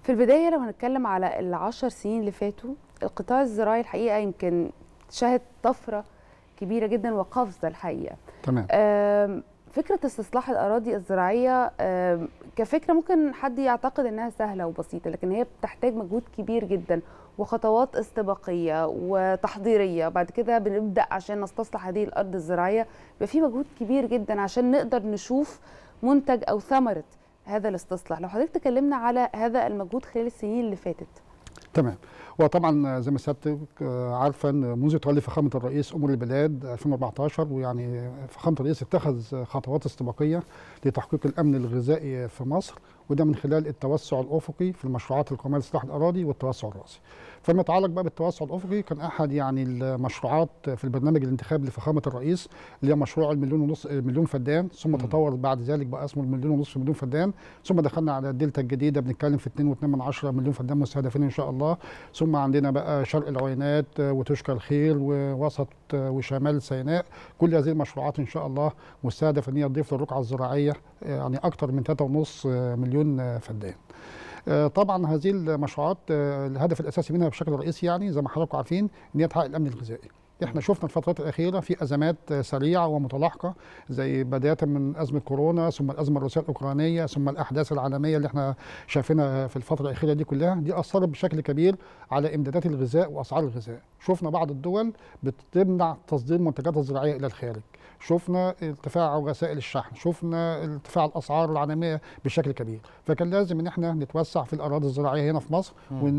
في البدايه لو هنتكلم على العشر سنين اللي فاتوا القطاع الزراعي الحقيقه يمكن شهد طفره كبيره جدا وقفزه الحقيقه تمام آم، فكره استصلاح الاراضي الزراعيه آم، كفكره ممكن حد يعتقد انها سهله وبسيطه لكن هي بتحتاج مجهود كبير جدا وخطوات استباقيه وتحضيريه بعد كده بنبدا عشان نستصلح هذه الارض الزراعيه يبقى في مجهود كبير جدا عشان نقدر نشوف منتج او ثمره هذا الاستصلاح لو حضرتك تكلمنا على هذا المجهود خلال السنين اللي فاتت تمام وطبعا زي ما سيادتك آه، عارفه ان منذ تولي فخامه الرئيس امور البلاد 2014 ويعني فخامه الرئيس اتخذ خطوات استباقيه لتحقيق الامن الغذائي في مصر وده من خلال التوسع الافقي في المشروعات القوميه لاصلاح الاراضي والتوسع الراسي. فيما يتعلق بقى بالتوسع الافقي كان احد يعني المشروعات في البرنامج الانتخابي لفخامه الرئيس اللي هي مشروع المليون ونص مليون فدان ثم تطور بعد ذلك بقى اسمه المليون ونصف مليون فدان ثم دخلنا على الدلتا الجديده بنتكلم في 2.2 مليون فدان مستهدفين ان شاء الله ثم عندنا بقى شرق العوينات آه، وتشكى الخير ووسط آه، وشمال سيناء كل هذه المشروعات ان شاء الله مستهدف ان هي تضيف للرقعه الزراعيه آه، يعني اكثر من 3.5 مليون آه، فدان آه، طبعا هذه المشروعات آه، الهدف الاساسي منها بشكل رئيسي يعني زي ما حضراتكم عارفين ان هي تحقق الامن الغذائي احنا شفنا الفترات الاخيره في ازمات آه، سريعه ومتلاحقه زي بدايه من ازمه كورونا ثم الازمه الروسيه الاوكرانيه ثم الاحداث العالميه اللي احنا شايفينها في الفتره الاخيره دي كلها دي اثرت بشكل كبير على امدادات الغذاء واسعار الغذاء شفنا بعض الدول بتمنع تصدير منتجاتها الزراعيه الى الخارج شفنا ارتفاع وسائل الشحن شفنا ارتفاع الاسعار العالميه بشكل كبير فكان لازم ان احنا نتوسع في الاراضي الزراعيه هنا في مصر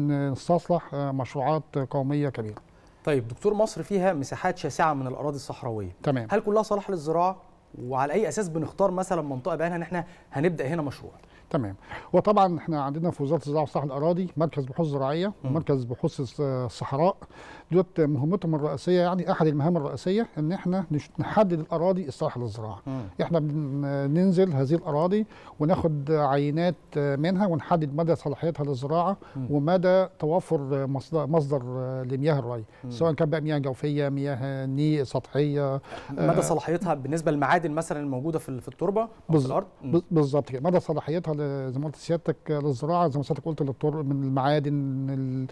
ونستصلح آه، مشروعات قوميه كبيره طيب دكتور مصر فيها مساحات شاسعه من الاراضي الصحراويه تمام هل كلها صالحه للزراعه وعلى اي اساس بنختار مثلا منطقه بعينها ان احنا هنبدا هنا مشروع تمام وطبعا احنا عندنا في وزاره الزراعه واصلاح الاراضي مركز بحوث زراعيه ومركز بحوث الص- الصحراء دولت مهمتهم الرئيسيه يعني احد المهام الرئيسيه ان احنا نش- نحدد الاراضي الصالحه للزراعه احنا بننزل هذه الاراضي وناخد عينات منها ونحدد مدى صلاحيتها للزراعه ومدى توفر مصدر, مصدر لمياه الري سواء كان بقى مياه جوفيه مياه ني سطحيه مدى صلاحيتها بالنسبه للمعادن مثلا الموجوده في في التربه او في بالظ- الارض مم. بز- بالظبط كده مدى صلاحيتها ل- زي ما قلت سيادتك للزراعه زي ما سيادتك قلت للطر من المعادن ال-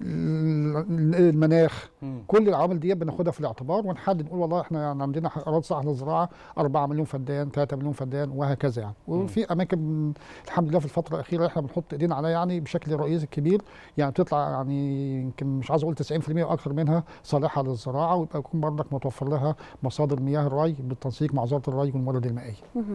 ال- المناخ مم. كل العوامل دي بناخدها في الاعتبار ونحدد نقول والله احنا يعني عندنا اراضي صالحه للزراعه 4 مليون فدان 3 مليون فدان وهكذا يعني وفي اماكن الحمد لله في الفتره الاخيره احنا بنحط ايدينا عليها يعني بشكل رئيسي كبير يعني بتطلع يعني يمكن مش عايز اقول 90% واكثر منها صالحه للزراعه ويبقى يكون برضك متوفر لها مصادر مياه الري بالتنسيق مع وزاره الري والموارد المائيه